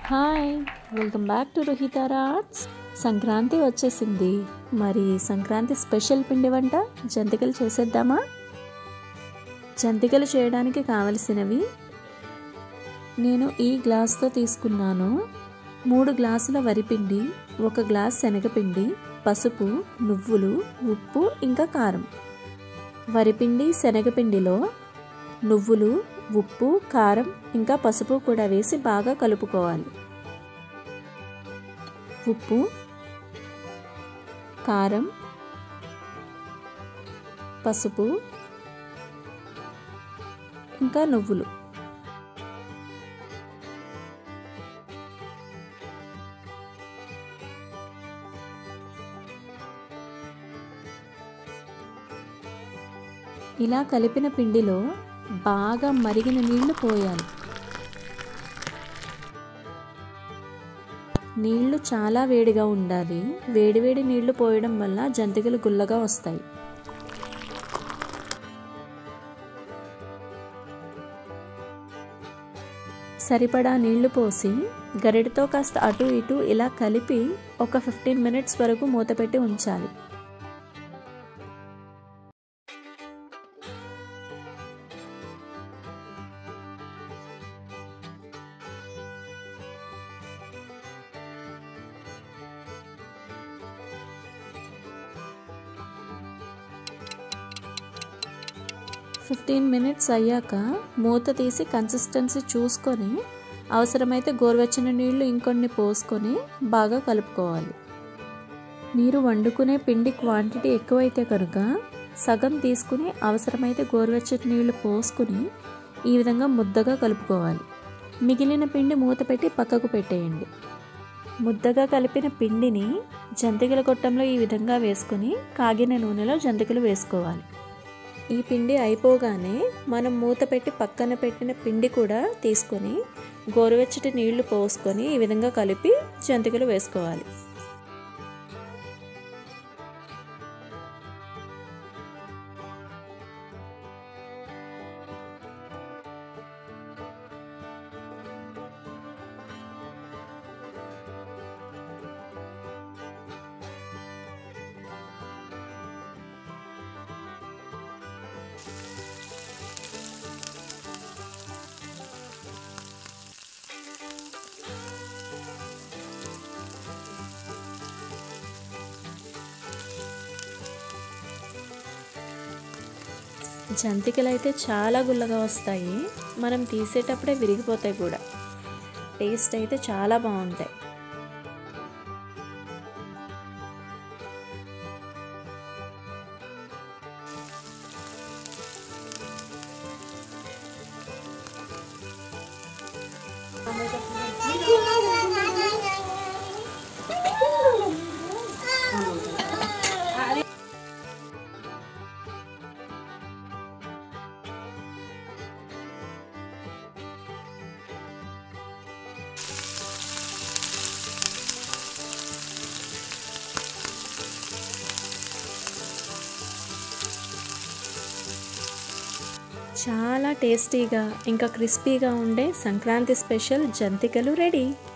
hi welcome back to రుహితారా arts Sankranti వచ్చేసింది మరి సంక్రాంతి స్పెషల్ పిండి వంట జంతికలు చేసేద్దామా జంతికలు చేయడానికి కావలసినవి నేను ఈ గ్లాస్తో తీసుకున్నాను మూడు గ్లాసుల వరిపిండి ఒక గ్లాస్ శనగపిండి పసుపు నువ్వులు ఉప్పు ఇంకా కారం వరిపిండి శనగపిండిలో నువ్వులు ఉప్పు కారం ఇంకా పసుపు కూడా వేసి బాగా కలుపుకోవాలి ఉప్పు కారం పసుపు ఇంకా నువ్వులు ఇలా కలిపిన పిండిలో బాగా మరిగిన నీళ్లు పోయాలి నీళ్లు చాలా వేడిగా ఉండాలి వేడివేడి నీళ్లు పోయడం వల్ల జంతికలు గుల్లగా వస్తాయి సరిపడా నీళ్లు పోసి గరిటతో కాస్త అటు ఇటు ఇలా కలిపి ఒక ఫిఫ్టీన్ మినిట్స్ వరకు మూతపెట్టి ఉంచాలి ఫిఫ్టీన్ మినిట్స్ అయ్యాక మూత తీసి కన్సిస్టెన్సీ చూసుకొని అవసరమైతే గోరువెచ్చని నీళ్లు ఇంకొన్ని పోసుకొని బాగా కలుపుకోవాలి మీరు వండుకునే పిండి క్వాంటిటీ ఎక్కువైతే కనుక సగం తీసుకుని అవసరమైతే గోరువెచ్చని నీళ్లు పోసుకుని ఈ విధంగా ముద్దగా కలుపుకోవాలి మిగిలిన పిండి మూత పెట్టి పక్కకు పెట్టేయండి ముద్దగా కలిపిన పిండిని జంతికల గొట్టంలో ఈ విధంగా వేసుకొని కాగిన నూనెలో జంతికలు వేసుకోవాలి ఈ పిండి అయిపోగానే మనం మూత పెట్టి పక్కన పెట్టిన పిండి కూడా తీసుకొని గోరువెచ్చటి నీళ్లు పోసుకొని ఈ విధంగా కలిపి జంతికలు వేసుకోవాలి జంతికలు అయితే చాలా గుల్లగా వస్తాయి మనం తీసేటప్పుడే విరిగిపోతాయి కూడా టేస్ట్ అయితే చాలా బాగుంటాయి చాలా టేస్టీగా ఇంకా క్రిస్పీగా ఉండే సంక్రాంతి స్పెషల్ జంతికలు రెడీ